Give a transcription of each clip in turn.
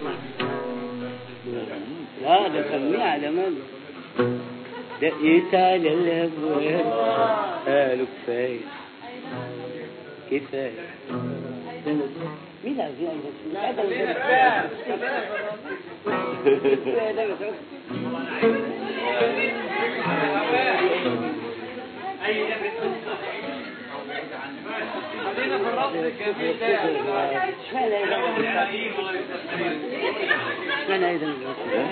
لا ده سميه على من دقيت على الابواب قالوا كفايه كفايه مين عايزين اشمعنى ايضا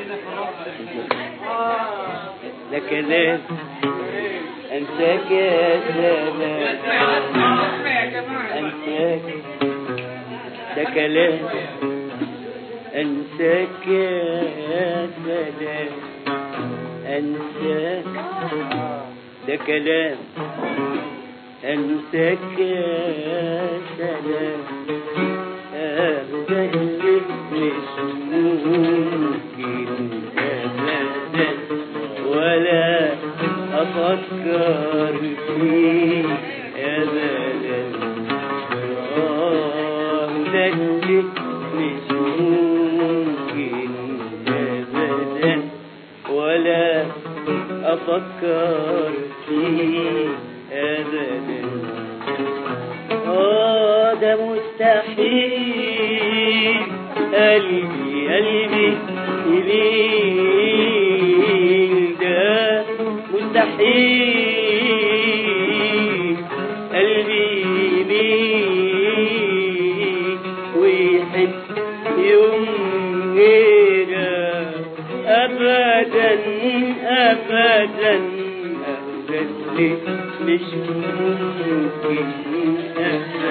ده كلام انساك يا سلام انساك ده كلام انساك يا سلام انساك ده كلام انساك يا سلام أبدا مش ممكن أبدا ولا أفكر فيه أبدا آه ده مش ممكن أبدا ولا أفكر فيه أبدا آه ده مستحيل قلبي قلبي يميل ده مستحيل قلبي يميل ويحب يوم غيره أبدا أبدا أبدا مش ممكن أبدا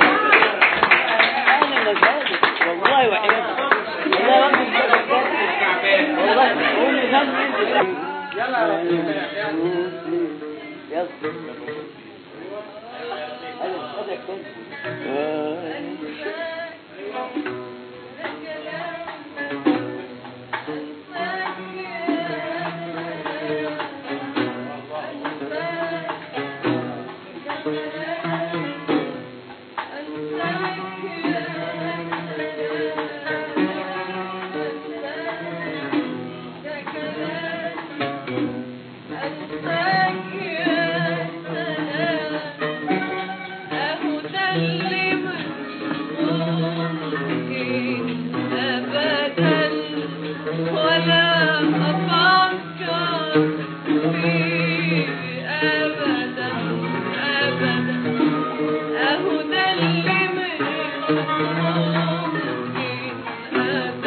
أنا مزاجك والله وحياتك والله ربي والله قول لي ذنب يلا يلا أهو ده اللي مش ممكن